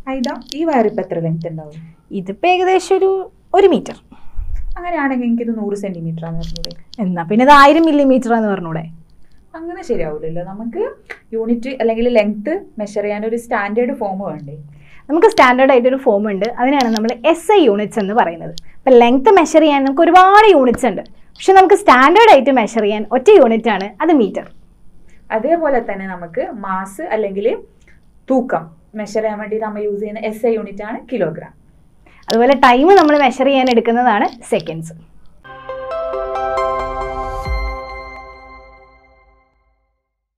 ഇതാ ഈ വയർ ഇപ്പം എത്ര ലെങ്ത് ഉണ്ടാവും ഇതിപ്പോൾ ഏകദേശം ഒരു ഒരു മീറ്റർ അങ്ങനെയാണെങ്കിൽ എനിക്കിത് നൂറ് സെന്റിമീറ്റർ ആണെന്ന് പറഞ്ഞൂടെ എന്നാ പിന്നെ ഇത് ആയിരം മില്ലിമീറ്റർ എന്ന് പറഞ്ഞൂടെ അങ്ങനെ ശരിയാവില്ലല്ലോ നമുക്ക് യൂണിറ്റ് അല്ലെങ്കിൽ ലെങ്ത് മെഷർ ചെയ്യാൻ ഒരു സ്റ്റാൻഡേർഡ് ഫോം വേണ്ടേ നമുക്ക് സ്റ്റാൻഡേർഡ് ആയിട്ട് ഒരു ഫോം ഉണ്ട് അതിനാണ് നമ്മൾ എസ് ഐ യൂണിറ്റ്സ് എന്ന് പറയുന്നത് ഇപ്പം ലെങ്ത് മെഷർ ചെയ്യാൻ നമുക്ക് ഒരുപാട് യൂണിറ്റ്സ് ഉണ്ട് പക്ഷെ നമുക്ക് സ്റ്റാൻഡേർഡ് ആയിട്ട് മെഷർ ചെയ്യാൻ ഒറ്റ യൂണിറ്റ് ആണ് അത് മീറ്റർ അതേപോലെ തന്നെ നമുക്ക് മാസ് അല്ലെങ്കിൽ തൂക്കം മെഷർ ചെയ്യാൻ വേണ്ടി നമ്മൾ യൂസ് ചെയ്യുന്ന എസ് ഐ യൂണിറ്റ് ആണ് കിലോഗ്രാം അതുപോലെ ടൈം നമ്മൾ മെഷർ ചെയ്യാൻ എടുക്കുന്നതാണ് സെക്കൻഡ്സ്